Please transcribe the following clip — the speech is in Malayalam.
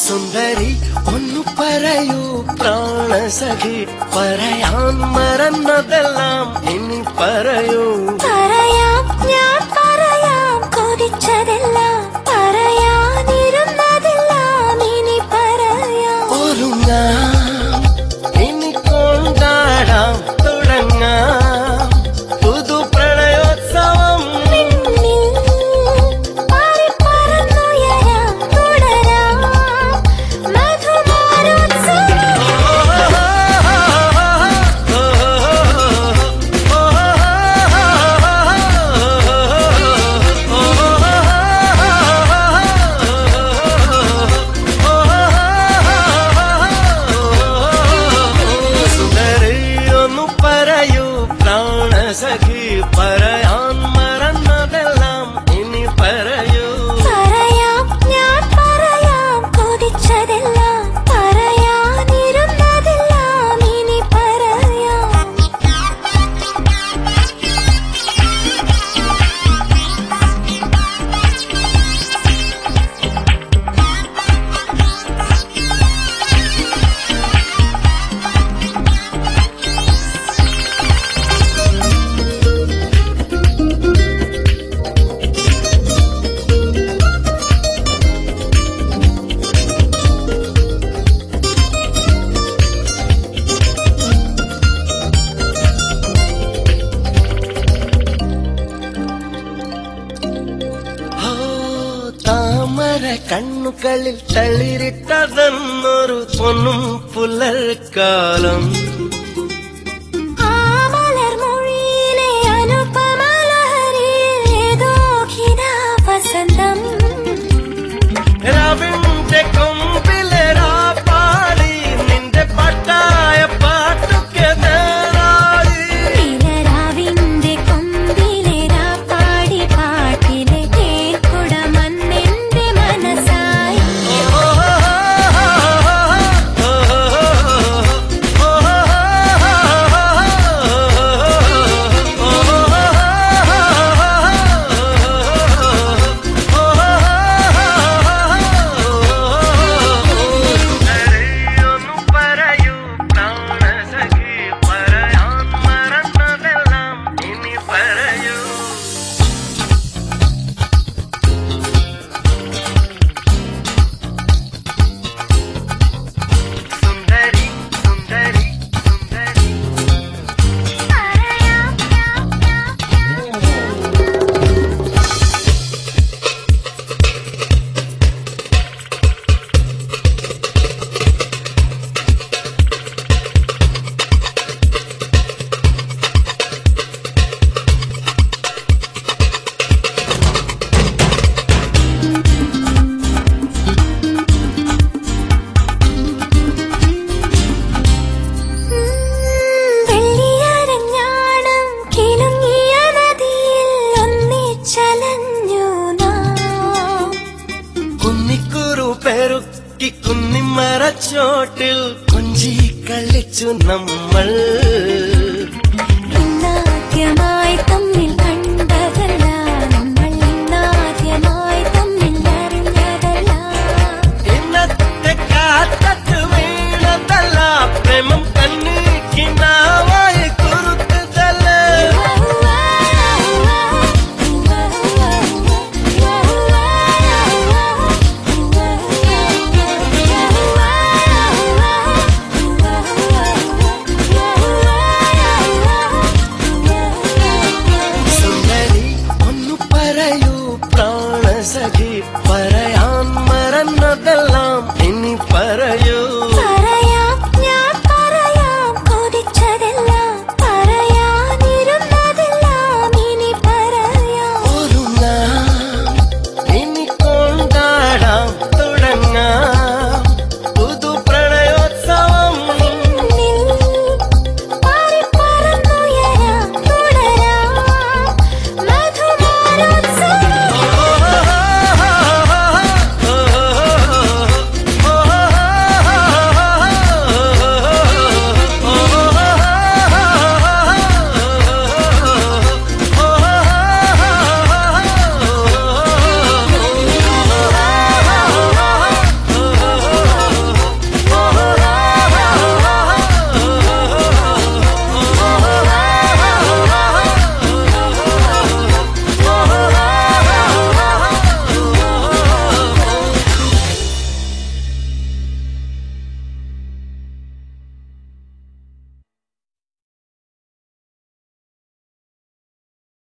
സുന്ദരി ഒന്നു പറയൂ പ്രാണസഖി പറയാൻ മറന്നതെല്ലാം ഇനി പറയൂ പറയാം ഞാൻ പറയാം കൊതിച്ചതെല്ലാം പറയാനിരുന്നതെല്ലാം ഇനി പറയാം ഒരുങ്ങാം ഇനി കൊണ്ടാടാം തുടങ്ങാം പുതു പ്രണയോത്സവം പിന്നിൽ പാറിപ്പറന്നുയരാം തുടരാം മധുമാരോത്സവം സുന്ദരിയൊന്നു പറയൂ പ്രാണസഖി പറയാൻ മറന്നതെല്ലാം ഇനി പറയൂ പറയാം ഞാൻ പറയാം കൊതിച്ചതെല്ലാം പറയാനിരുന്നതെല്ലാം ഇനി പറയാം ഓ താമര കണ്ണുകളിൽ തളിരിട്ടതെന്നൊരു പൊന്നും പുലർക്കാലം ആ മലർമൊഴിയിലെ അനുപമലഹരിയിൽ ഏതോ ഖിനാ വസന്തം രവിന്റെ കൊമ്പിലെ പാടി നിന്റെ പട്ടായ പാട്ടൊക്കെ നേരാടി ഇലരാവിന്റെ കൊമ്പിലേരാ പാടി പാട്ടിലെ തേക്കുടമന്നെന്റെ മനസ്സായി പറയൂ പ്രാണസഖി പറയാൻ മറന്നതെല്ലാം ഇനി പറയൂ സുന്ദരി സുന്ദരി സുന്ദരി വെള്ളിയരഞ്ഞാണം കിലുങ്ങിയ നദിയിൽ ഒന്നിച്ചലഞ്ഞു നാം കുന്നിക്കുരു പെരുക്കി കുന്നിമരച്ചോട്ടിൽ കൊഞ്ചി കളിച്ചു നമ്മൾ ഇന്നാദ്യമായി തമ്മിൽ